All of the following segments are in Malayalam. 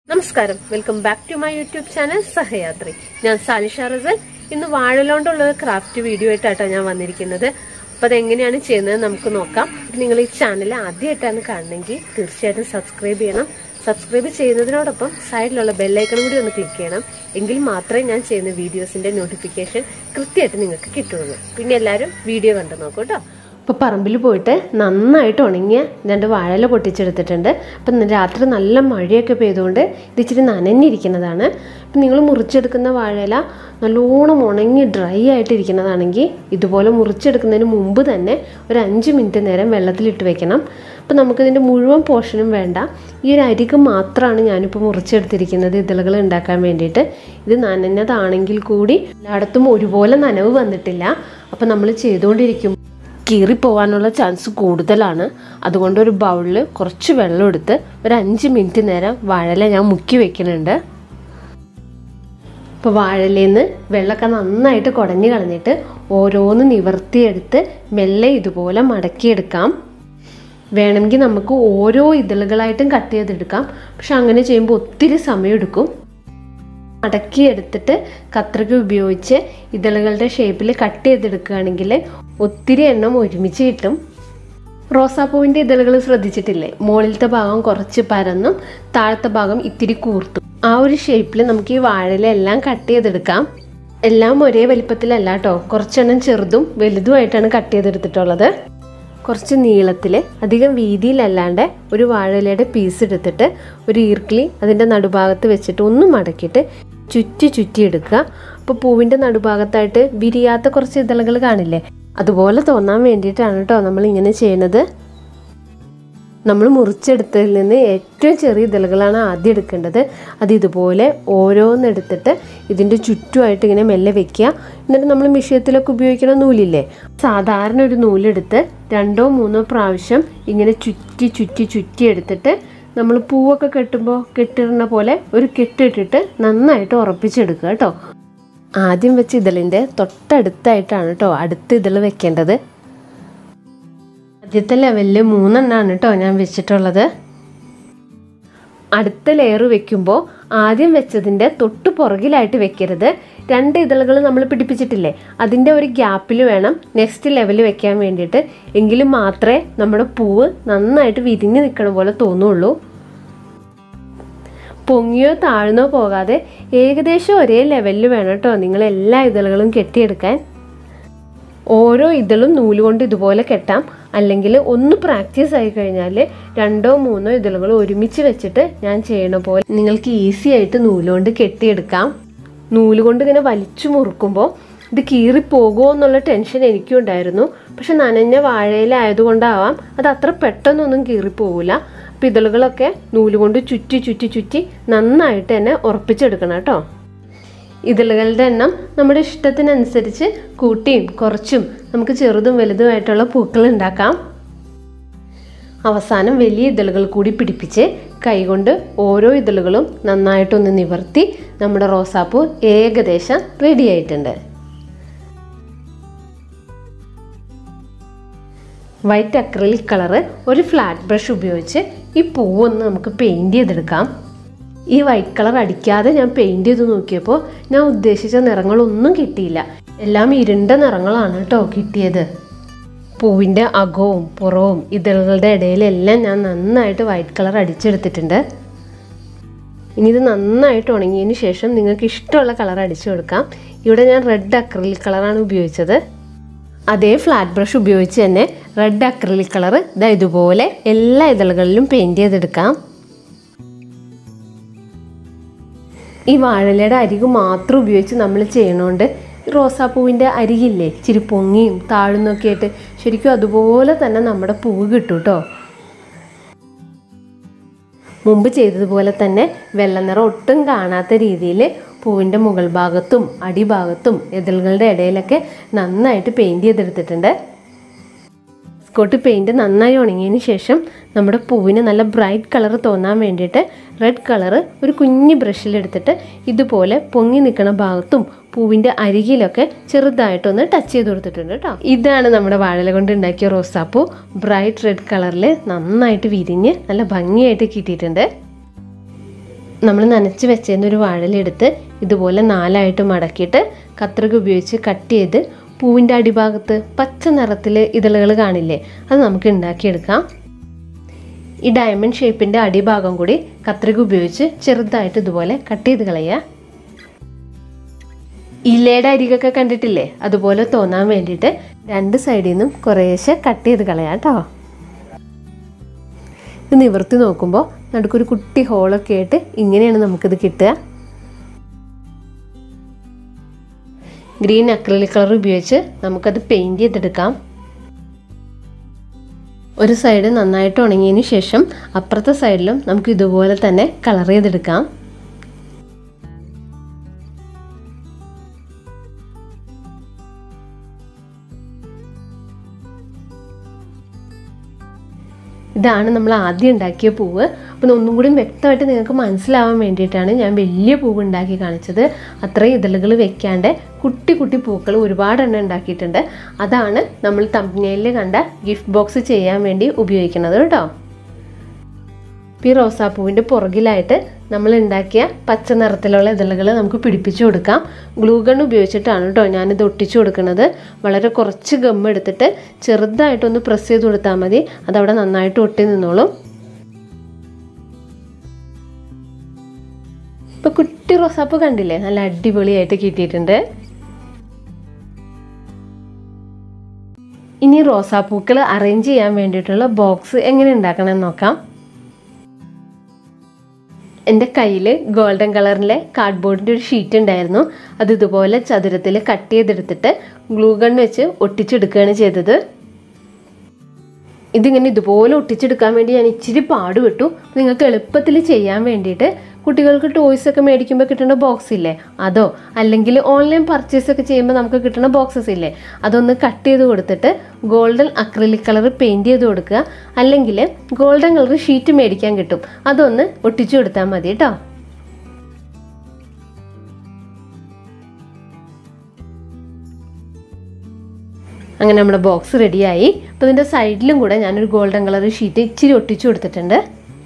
നമസ്കാരം welcome back to my YouTube channel Sahayathri ഞാൻ സാലിഷ റസൽ ഇന്ന് വാഴലോണ്ടുള്ള ഒരു ക്രാഫ്റ്റ് വീഡിയോ ആയിട്ടാട്ടോ ഞാൻ വന്നിരിക്കുന്നത് അപ്പൊ അതെങ്ങനെയാണ് ചെയ്യുന്നത് നമുക്ക് നോക്കാം നിങ്ങൾ ഈ ചാനൽ ആദ്യമായിട്ടാണ് കാണണമെങ്കിൽ തീർച്ചയായിട്ടും സബ്സ്ക്രൈബ് ചെയ്യണം സബ്സ്ക്രൈബ് ചെയ്യുന്നതിനോടൊപ്പം സൈഡിലുള്ള ബെല്ലൈക്കണും കൂടി ഒന്ന് ക്ലിക്ക് ചെയ്യണം എങ്കിൽ മാത്രമേ ഞാൻ ചെയ്യുന്ന വീഡിയോസിന്റെ നോട്ടിഫിക്കേഷൻ കൃത്യമായിട്ട് നിങ്ങൾക്ക് കിട്ടുള്ളൂ പിന്നെ എല്ലാവരും വീഡിയോ കണ്ടു നോക്കൂ കേട്ടോ ഇപ്പോൾ പറമ്പിൽ പോയിട്ട് നന്നായിട്ട് ഉണങ്ങിയ രണ്ട് വാഴയില പൊട്ടിച്ചെടുത്തിട്ടുണ്ട് അപ്പം ഇന്ന് രാത്രി നല്ല മഴയൊക്കെ പെയ്തുകൊണ്ട് ഇത് ഇച്ചിരി നനഞ്ഞിരിക്കുന്നതാണ് അപ്പം നിങ്ങൾ മുറിച്ചെടുക്കുന്ന വാഴയില നല്ലോണം ഉണങ്ങി ഡ്രൈ ആയിട്ടിരിക്കുന്നതാണെങ്കിൽ ഇതുപോലെ മുറിച്ചെടുക്കുന്നതിന് മുമ്പ് തന്നെ ഒരു അഞ്ച് മിനിറ്റ് നേരം വെള്ളത്തിലിട്ട് വെക്കണം അപ്പം നമുക്കിതിൻ്റെ മുഴുവൻ പോർഷനും വേണ്ട ഈ ഒരു അരിക്ക് മാത്രമാണ് ഞാനിപ്പോൾ മുറിച്ചെടുത്തിരിക്കുന്നത് ഇതളുകൾ ഉണ്ടാക്കാൻ വേണ്ടിയിട്ട് ഇത് നനഞ്ഞതാണെങ്കിൽ കൂടി എല്ലായിടത്തും ഒരുപോലെ നനവ് വന്നിട്ടില്ല അപ്പം നമ്മൾ ചെയ്തുകൊണ്ടിരിക്കും കീറിപ്പോവാനുള്ള ചാൻസ് കൂടുതലാണ് അതുകൊണ്ട് ഒരു ബൗളിൽ കുറച്ച് വെള്ളം എടുത്ത് ഒരു അഞ്ച് മിനിറ്റ് നേരം വാഴല ഞാൻ മുക്കി വെക്കുന്നുണ്ട് ഇപ്പോൾ വാഴലേന്ന് വെള്ളമൊക്കെ നന്നായിട്ട് കുടഞ്ഞു കളഞ്ഞിട്ട് ഓരോന്ന് നിവർത്തിയെടുത്ത് മെല്ലെ ഇതുപോലെ മടക്കിയെടുക്കാം വേണമെങ്കിൽ നമുക്ക് ഓരോ ഇതളുകളായിട്ടും കട്ട് ചെയ്തെടുക്കാം പക്ഷെ അങ്ങനെ ചെയ്യുമ്പോൾ ഒത്തിരി സമയമെടുക്കും മടക്കി എടുത്തിട്ട് കത്രിക ഉപയോഗിച്ച് ഇതളുകളുടെ ഷേപ്പിൽ കട്ട് ചെയ്തെടുക്കുകയാണെങ്കിൽ ഒത്തിരി എണ്ണം ഒരുമിച്ച് കിട്ടും റോസാപ്പൂവിൻ്റെ ഇതളുകൾ ശ്രദ്ധിച്ചിട്ടില്ലേ മുകളിലത്തെ ഭാഗം കുറച്ച് പരന്നും താഴത്തെ ഭാഗം ഇത്തിരി കൂർത്തും ആ ഒരു ഷേപ്പിൽ നമുക്ക് ഈ വാഴയിലെല്ലാം കട്ട് ചെയ്തെടുക്കാം എല്ലാം ഒരേ വലിപ്പത്തിലല്ല കേട്ടോ കുറച്ചെണ്ണം ചെറുതും വലുതുമായിട്ടാണ് കട്ട് ചെയ്തെടുത്തിട്ടുള്ളത് കുറച്ച് നീളത്തിൽ അധികം വീതിയിലല്ലാണ്ട് ഒരു വാഴയിലയുടെ പീസ് എടുത്തിട്ട് ഒരു ഈർക്കിളി അതിൻ്റെ നടുഭാഗത്ത് വെച്ചിട്ട് ഒന്ന് മടക്കിയിട്ട് ചുറ്റി ചുറ്റി എടുക്കുക അപ്പോൾ പൂവിൻ്റെ നടുഭാഗത്തായിട്ട് വിരിയാത്ത കുറച്ച് ഇതളുകൾ കാണില്ലേ അതുപോലെ തോന്നാൻ വേണ്ടിയിട്ടാണ് കേട്ടോ നമ്മൾ ഇങ്ങനെ ചെയ്യുന്നത് നമ്മൾ മുറിച്ചെടുത്തതിൽ നിന്ന് ഏറ്റവും ചെറിയ ഇതളുകളാണ് ആദ്യം എടുക്കേണ്ടത് അത് ഇതുപോലെ ഓരോന്നെടുത്തിട്ട് ഇതിൻ്റെ ചുറ്റുമായിട്ട് ഇങ്ങനെ മെല്ലെ വെക്കുക എന്നിട്ട് നമ്മൾ മിഷ്യത്തിലൊക്കെ ഉപയോഗിക്കുന്ന നൂലില്ലേ സാധാരണ ഒരു നൂലെടുത്ത് രണ്ടോ മൂന്നോ പ്രാവശ്യം ഇങ്ങനെ ചുറ്റി ചുറ്റി ചുറ്റി എടുത്തിട്ട് നമ്മൾ പൂവൊക്കെ കെട്ടുമ്പോൾ കെട്ടിടുന്ന പോലെ ഒരു കെട്ടിട്ടിട്ട് നന്നായിട്ട് ഉറപ്പിച്ചെടുക്കുക കേട്ടോ ആദ്യം വെച്ച ഇതളിൻ്റെ തൊട്ടടുത്തായിട്ടാണ് കേട്ടോ അടുത്ത ഇതൾ വെക്കേണ്ടത് ആദ്യത്തെ ലെവലിൽ മൂന്നെണ്ണമാണ് കേട്ടോ ഞാൻ വെച്ചിട്ടുള്ളത് അടുത്ത ലെയർ വെക്കുമ്പോൾ ആദ്യം വെച്ചതിൻ്റെ തൊട്ട് പുറകിലായിട്ട് വെക്കരുത് രണ്ട് ഇതളുകൾ നമ്മൾ പിടിപ്പിച്ചിട്ടില്ലേ അതിൻ്റെ ഒരു ഗ്യാപ്പിൽ വേണം നെക്സ്റ്റ് ലെവൽ വെക്കാൻ വേണ്ടിയിട്ട് എങ്കിലും മാത്രമേ നമ്മുടെ പൂവ് നന്നായിട്ട് വിരിഞ്ഞ് നിൽക്കണ പോലെ തോന്നുള്ളൂ പൊങ്ങിയോ താഴ്ന്നോ പോകാതെ ഏകദേശം ഒരേ ലെവലിൽ വേണം കേട്ടോ നിങ്ങൾ എല്ലാ ഇതളുകളും കെട്ടിയെടുക്കാൻ ഓരോ ഇതളും നൂലുകൊണ്ട് ഇതുപോലെ കെട്ടാം അല്ലെങ്കിൽ ഒന്ന് പ്രാക്ടീസ് ആയി കഴിഞ്ഞാൽ രണ്ടോ മൂന്നോ ഇതളുകൾ ഒരുമിച്ച് വെച്ചിട്ട് ഞാൻ ചെയ്യണ പോലെ നിങ്ങൾക്ക് ഈസി ആയിട്ട് നൂലുകൊണ്ട് കെട്ടിയെടുക്കാം നൂലുകൊണ്ട് ഇങ്ങനെ വലിച്ചു മുറുക്കുമ്പോൾ ഇത് കീറിപ്പോകുമോ എന്നുള്ള ടെൻഷൻ എനിക്കും ഉണ്ടായിരുന്നു പക്ഷെ നനഞ്ഞ വാഴയിലായതുകൊണ്ടാവാം അത് അത്ര പെട്ടെന്നൊന്നും കീറിപ്പോകില്ല അപ്പോൾ ഇതളുകളൊക്കെ നൂലുകൊണ്ട് ചുറ്റി ചുറ്റി ചുറ്റി നന്നായിട്ട് തന്നെ ഉറപ്പിച്ചെടുക്കണം കേട്ടോ ഇതളുകളുടെ എണ്ണം നമ്മുടെ ഇഷ്ടത്തിനനുസരിച്ച് കൂട്ടിയും കുറച്ചും നമുക്ക് ചെറുതും വലുതുമായിട്ടുള്ള പൂക്കൾ ഉണ്ടാക്കാം അവസാനം വലിയ ഇതളുകൾ കൂടി പിടിപ്പിച്ച് കൈകൊണ്ട് ഓരോ ഇതളുകളും നന്നായിട്ടൊന്ന് നിവർത്തി നമ്മുടെ റോസാപ്പൂ ഏകദേശം റെഡി ആയിട്ടുണ്ട് വൈറ്റ് അക്രലിക് കളറ് ഒരു ഫ്ലാറ്റ് ബ്രഷ് ഉപയോഗിച്ച് ഈ പൂവൊന്ന് നമുക്ക് പെയിൻറ് ചെയ്തെടുക്കാം ഈ വൈറ്റ് കളർ അടിക്കാതെ ഞാൻ പെയിൻറ് ചെയ്ത് നോക്കിയപ്പോൾ ഞാൻ ഉദ്ദേശിച്ച നിറങ്ങളൊന്നും കിട്ടിയില്ല എല്ലാം ഇരുണ്ട നിറങ്ങളാണ് കേട്ടോ കിട്ടിയത് പൂവിൻ്റെ അകവും പുറവും ഇതളുകളുടെ ഇടയിലെല്ലാം ഞാൻ നന്നായിട്ട് വൈറ്റ് കളർ അടിച്ചെടുത്തിട്ടുണ്ട് ഇനി ഇത് നന്നായിട്ട് ഉണങ്ങിയതിന് ശേഷം നിങ്ങൾക്ക് ഇഷ്ടമുള്ള കളർ അടിച്ചു കൊടുക്കാം ഇവിടെ ഞാൻ റെഡ് അക്രലിക് കളറാണ് ഉപയോഗിച്ചത് അതേ ഫ്ലാറ്റ് ബ്രഷ് ഉപയോഗിച്ച് തന്നെ റെഡ് അക്രലിക് കളർ ഇതാ ഇതുപോലെ എല്ലാ ഇതളുകളിലും പെയിൻറ് ചെയ്തെടുക്കാം ഈ വാഴലയുടെ അരികു മാത്രം ഉപയോഗിച്ച് നമ്മൾ ചെയ്യണോണ്ട് റോസാപ്പൂവിൻ്റെ അരികില്ലേ ഇച്ചിരി പൊങ്ങിയും താഴുന്നൊക്കെ ആയിട്ട് ശരിക്കും അതുപോലെ തന്നെ നമ്മുടെ പൂവ് കിട്ടും കേട്ടോ മുമ്പ് ചെയ്തതുപോലെ തന്നെ വെള്ളനിറം ഒട്ടും കാണാത്ത രീതിയിൽ പൂവിൻ്റെ മുകൾ ഭാഗത്തും അടിഭാഗത്തും എതിളുകളുടെ ഇടയിലൊക്കെ നന്നായിട്ട് പെയിൻറ് ചെയ്തെടുത്തിട്ടുണ്ട് സ്കോട്ട് പെയിൻറ് നന്നായി ഉണങ്ങിയതിന് ശേഷം നമ്മുടെ പൂവിന് നല്ല ബ്രൈറ്റ് കളർ തോന്നാൻ വേണ്ടിയിട്ട് റെഡ് കളർ ഒരു കുഞ്ഞ് ബ്രഷിലെടുത്തിട്ട് ഇതുപോലെ പൊങ്ങി നിൽക്കുന്ന ഭാഗത്തും പൂവിൻ്റെ അരികിലൊക്കെ ചെറുതായിട്ടൊന്ന് ടച്ച് ചെയ്ത് കൊടുത്തിട്ടുണ്ട് കേട്ടോ ഇതാണ് നമ്മുടെ വാഴല കൊണ്ട് ഉണ്ടാക്കിയ റോസാപ്പൂ ബ്രൈറ്റ് റെഡ് കളറിൽ നന്നായിട്ട് വിരിഞ്ഞ് നല്ല ഭംഗിയായിട്ട് കിട്ടിയിട്ടുണ്ട് നമ്മൾ നനച്ച് വെച്ചിരുന്ന ഒരു വാഴലെടുത്ത് ഇതുപോലെ നാലായിട്ട് മടക്കിയിട്ട് കത്രിക ഉപയോഗിച്ച് കട്ട് ചെയ്ത് പൂവിൻ്റെ അടിഭാഗത്ത് പച്ച നിറത്തിൽ ഇതളുകൾ കാണില്ലേ അത് നമുക്ക് ഉണ്ടാക്കിയെടുക്കാം ഈ ഡയമണ്ട് ഷേപ്പിൻ്റെ അടിഭാഗം കൂടി കത്രിക ഉപയോഗിച്ച് ചെറുതായിട്ട് ഇതുപോലെ കട്ട് ചെയ്ത് കളയുക ഇലയുടെ അരികൊക്കെ കണ്ടിട്ടില്ലേ അതുപോലെ തോന്നാൻ വേണ്ടിയിട്ട് രണ്ട് സൈഡിൽ നിന്നും കുറേശ്ശെ കട്ട് ചെയ്ത് കളയാം കേട്ടോ ഇത് നിവർത്തി നോക്കുമ്പോൾ നടുക്കൊരു കുട്ടി ഹോളൊക്കെ ആയിട്ട് ഇങ്ങനെയാണ് നമുക്കിത് കിട്ടുക ഗ്രീൻ അക്രലിക് കളർ ഉപയോഗിച്ച് നമുക്കത് പെയിൻറ് ചെയ്തെടുക്കാം ഒരു സൈഡ് നന്നായിട്ട് ഉണങ്ങിയതിന് ശേഷം അപ്പുറത്തെ സൈഡിലും നമുക്ക് ഇതുപോലെ തന്നെ കളർ ചെയ്തെടുക്കാം ഇതാണ് നമ്മൾ ആദ്യം ഉണ്ടാക്കിയ പൂവ് അപ്പം ഒന്നും കൂടി വ്യക്തമായിട്ട് നിങ്ങൾക്ക് മനസ്സിലാവാൻ വേണ്ടിയിട്ടാണ് ഞാൻ വലിയ പൂവ് ഉണ്ടാക്കി കാണിച്ചത് അത്രയും ഇതളുകൾ വെക്കാണ്ട് കുട്ടി കുട്ടി പൂക്കൾ ഒരുപാട് എണ്ണം ഉണ്ടാക്കിയിട്ടുണ്ട് അതാണ് നമ്മൾ തമ്പനയിൽ കണ്ട ഗിഫ്റ്റ് ബോക്സ് ചെയ്യാൻ വേണ്ടി ഉപയോഗിക്കുന്നത് കേട്ടോ ഈ റോസാപ്പൂവിൻ്റെ പുറകിലായിട്ട് നമ്മൾ ഉണ്ടാക്കിയ പച്ച നിറത്തിലുള്ള ഇതളുകൾ നമുക്ക് പിടിപ്പിച്ചു കൊടുക്കാം ഗ്ലൂ ഗൺ ഉപയോഗിച്ചിട്ടാണ് കേട്ടോ ഞാനിത് ഒട്ടിച്ചു കൊടുക്കുന്നത് വളരെ കുറച്ച് ഗം എടുത്തിട്ട് ചെറുതായിട്ടൊന്ന് പ്രസ് ചെയ്ത് കൊടുത്താൽ മതി അതവിടെ നന്നായിട്ട് ഒട്ടി നിന്നോളും ഇപ്പൊ കുട്ടി റോസാപ്പ് കണ്ടില്ലേ നല്ല അടിപൊളിയായിട്ട് കിട്ടിയിട്ടുണ്ട് ഇനി റോസാപ്പൂക്കൾ അറേഞ്ച് ചെയ്യാൻ വേണ്ടിയിട്ടുള്ള ബോക്സ് എങ്ങനെ ഉണ്ടാക്കണമെന്ന് നോക്കാം എൻ്റെ കയ്യിൽ ഗോൾഡൻ കളറിലെ കാർഡ്ബോർഡിൻ്റെ ഒരു ഷീറ്റ് ഉണ്ടായിരുന്നു അത് ഇതുപോലെ ചതുരത്തിൽ കട്ട് ചെയ്തെടുത്തിട്ട് ഗ്ലൂ ഗൺ വെച്ച് ഒട്ടിച്ചെടുക്കുകയാണ് ചെയ്തത് ഇതിങ്ങനെ ഇതുപോലെ ഒട്ടിച്ചെടുക്കാൻ വേണ്ടി ഞാൻ ഇച്ചിരി പാടുപെട്ടു നിങ്ങൾക്ക് എളുപ്പത്തിൽ ചെയ്യാൻ വേണ്ടിയിട്ട് കുട്ടികൾക്ക് ടോയ്സ് ഒക്കെ മേടിക്കുമ്പോൾ കിട്ടുന്ന ബോക്സ് ഇല്ലേ അതോ അല്ലെങ്കിൽ ഓൺലൈൻ പർച്ചേസ് ഒക്കെ ചെയ്യുമ്പോൾ നമുക്ക് കിട്ടുന്ന ബോക്സസ് ഇല്ലേ അതൊന്ന് കട്ട് ചെയ്ത് കൊടുത്തിട്ട് ഗോൾഡൻ അക്രിലിക് കളർ പെയിൻറ് ചെയ്ത് കൊടുക്കുക അല്ലെങ്കിൽ ഗോൾഡൻ കളർ ഷീറ്റ് മേടിക്കാൻ കിട്ടും അതൊന്ന് ഒട്ടിച്ചു കൊടുത്താൽ മതി കേട്ടോ അങ്ങനെ നമ്മുടെ ബോക്സ് റെഡിയായി അപ്പോൾ ഇതിൻ്റെ സൈഡിലും കൂടെ ഞാനൊരു ഗോൾഡൻ കളർ ഷീറ്റ് ഇച്ചിരി ഒട്ടിച്ചു കൊടുത്തിട്ടുണ്ട്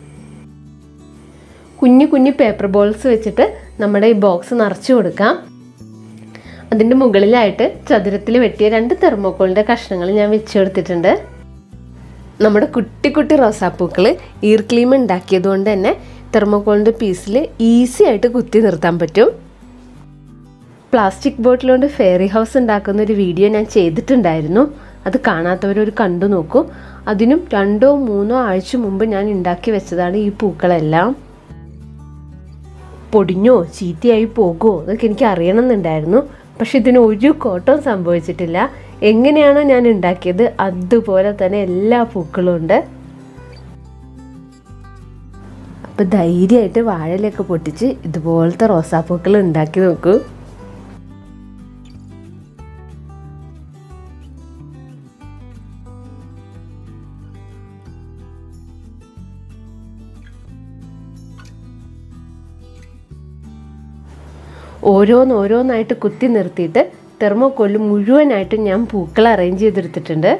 കുഞ്ഞു കുഞ്ഞു പേപ്പർ ബോൾസ് വെച്ചിട്ട് നമ്മുടെ ഈ ബോക്സ് നിറച്ചു കൊടുക്കാം അതിൻ്റെ മുകളിലായിട്ട് ചതുരത്തിൽ വെട്ടിയ രണ്ട് തെർമോക്കോളിൻ്റെ കഷ്ണങ്ങൾ ഞാൻ വെച്ച് കൊടുത്തിട്ടുണ്ട് നമ്മുടെ കുട്ടി കുട്ടി റോസാപ്പൂക്കൾ ഈർക്ലീം ഉണ്ടാക്കിയത് കൊണ്ട് തന്നെ തെർമോക്കോളിൻ്റെ പീസിൽ ഈസി ആയിട്ട് കുത്തി നിർത്താൻ പറ്റും പ്ലാസ്റ്റിക് ബോട്ടിൽ കൊണ്ട് ഫെയറി ഹൗസ് ഉണ്ടാക്കുന്ന ഒരു വീഡിയോ ഞാൻ ചെയ്തിട്ടുണ്ടായിരുന്നു അത് കാണാത്തവരൊരു കണ്ടു നോക്കൂ അതിനും രണ്ടോ മൂന്നോ ആഴ്ച മുമ്പ് ഞാൻ ഉണ്ടാക്കി വെച്ചതാണ് ഈ പൂക്കളെല്ലാം പൊടിഞ്ഞോ ചീത്തയായി പോകുമോ എന്നൊക്കെ എനിക്ക് അറിയണമെന്നുണ്ടായിരുന്നു പക്ഷെ ഇതിന് ഒരു കോട്ടവും സംഭവിച്ചിട്ടില്ല എങ്ങനെയാണോ ഞാൻ ഉണ്ടാക്കിയത് അതുപോലെ തന്നെ എല്ലാ പൂക്കളും ഉണ്ട് അപ്പം ധൈര്യമായിട്ട് വാഴയിലൊക്കെ പൊട്ടിച്ച് ഇതുപോലത്തെ റോസാപ്പൂക്കൾ ഉണ്ടാക്കി നോക്കൂ ഓരോന്നോരോന്നായിട്ട് കുത്തി നിർത്തിയിട്ട് തെർമോക്കോല് മുഴുവനായിട്ടും ഞാൻ പൂക്കൾ അറേഞ്ച് ചെയ്തെടുത്തിട്ടുണ്ട്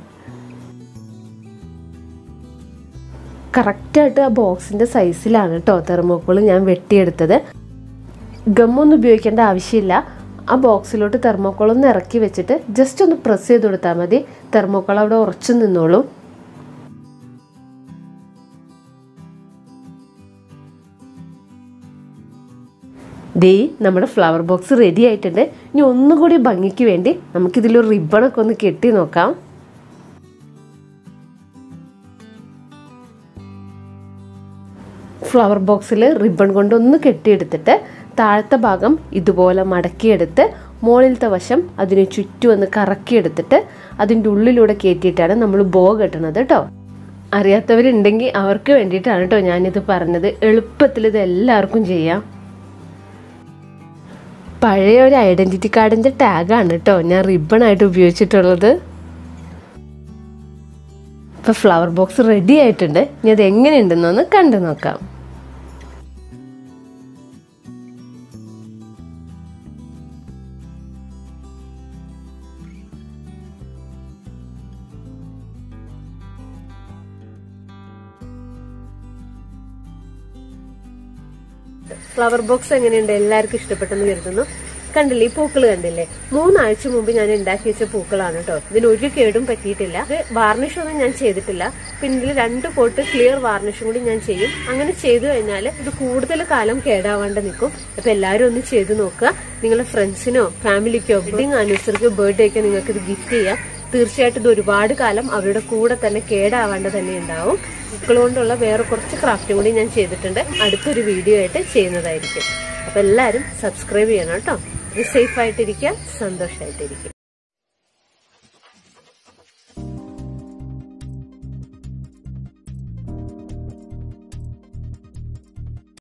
കറക്റ്റായിട്ട് ആ ബോക്സിൻ്റെ സൈസിലാണ് കേട്ടോ തെർമോക്കോൾ ഞാൻ വെട്ടിയെടുത്തത് ഗമ്മൊന്നും ഉപയോഗിക്കേണ്ട ആവശ്യമില്ല ആ ബോക്സിലോട്ട് തെർമോക്കോൾ ഒന്ന് ഇറക്കി വെച്ചിട്ട് ജസ്റ്റ് ഒന്ന് പ്രസ് ചെയ്ത് കൊടുത്താൽ മതി തെർമോക്കോൾ അവിടെ ഉറച്ചു നിന്നോളും ദേ നമ്മുടെ ഫ്ലവർ ബോക്സ് റെഡി ആയിട്ടുണ്ട് ഇനി ഒന്നുകൂടി ഭംഗിക്ക് വേണ്ടി നമുക്കിതിലൊരു റിബണൊക്കെ ഒന്ന് കെട്ടി നോക്കാം ഫ്ലവർ ബോക്സിൽ റിബൺ കൊണ്ട് ഒന്ന് കെട്ടിയെടുത്തിട്ട് താഴത്തെ ഭാഗം ഇതുപോലെ മടക്കിയെടുത്ത് മുകളിലത്തെ വശം അതിന് ചുറ്റും ഒന്ന് കറക്കിയെടുത്തിട്ട് അതിൻ്റെ ഉള്ളിലൂടെ കയറ്റിയിട്ടാണ് നമ്മൾ ബോ കെട്ടണത് കേട്ടോ അറിയാത്തവരുണ്ടെങ്കിൽ അവർക്ക് വേണ്ടിയിട്ടാണ് കേട്ടോ ഞാനിത് പറഞ്ഞത് എളുപ്പത്തിൽ ഇത് എല്ലാവർക്കും ചെയ്യാം പഴയ ഒരു ഐഡൻറ്റിറ്റി കാർഡിൻ്റെ ടാഗാണ് കേട്ടോ ഞാൻ റിബണായിട്ട് ഉപയോഗിച്ചിട്ടുള്ളത് ഇപ്പോൾ ഫ്ലവർ ബോക്സ് റെഡി ആയിട്ടുണ്ട് ഇനി അത് എങ്ങനെയുണ്ടെന്നൊന്ന് കണ്ടു നോക്കാം ഫ്ലവർ ബോക്സ് എങ്ങനെയുണ്ട് എല്ലാവർക്കും ഇഷ്ടപ്പെട്ടെന്ന് കരുതുന്നു കണ്ടില്ലേ ഈ പൂക്കൾ കണ്ടില്ലേ മൂന്നാഴ്ച മുമ്പ് ഞാൻ ഉണ്ടാക്കി വെച്ച പൂക്കളാണ് കേട്ടോ ഇതിന് ഒരു കേടും പറ്റിയിട്ടില്ല ഇത് വാർണിഷ് ഒന്നും ഞാൻ ചെയ്തിട്ടില്ല പിന്നെ ഇതിൽ രണ്ട് കോട്ട് ക്ലിയർ വാർണിഷും കൂടി ഞാൻ ചെയ്യും അങ്ങനെ ചെയ്തു കഴിഞ്ഞാൽ ഇത് കൂടുതൽ കാലം കേടാവാണ്ട് നിൽക്കും അപ്പൊ എല്ലാവരും ഒന്ന് ചെയ്തു നോക്കുക നിങ്ങളുടെ ഫ്രണ്ട്സിനോ ഫാമിലിക്കോ വെഡിങ് ആനിവേഴ്സറിക്കോ ബർത്ത്ഡേക്കോ നിങ്ങൾക്ക് ഇത് ഗിഫ്റ്റ് ചെയ്യാം തീർച്ചയായിട്ടും ഇത് ഒരുപാട് കാലം അവരുടെ കൂടെ തന്നെ കേടാവാണ്ട് തന്നെ ഉണ്ടാവും പൂക്കൾ കൊണ്ടുള്ള വേറെ കുറച്ച് ക്രാഫ്റ്റും കൂടി ഞാൻ ചെയ്തിട്ടുണ്ട് അടുത്തൊരു വീഡിയോ ആയിട്ട് ചെയ്യുന്നതായിരിക്കും അപ്പൊ എല്ലാവരും സബ്സ്ക്രൈബ് ചെയ്യണം കേട്ടോ ഇത് സേഫ് ആയിട്ടിരിക്കുക സന്തോഷമായിട്ടിരിക്കുക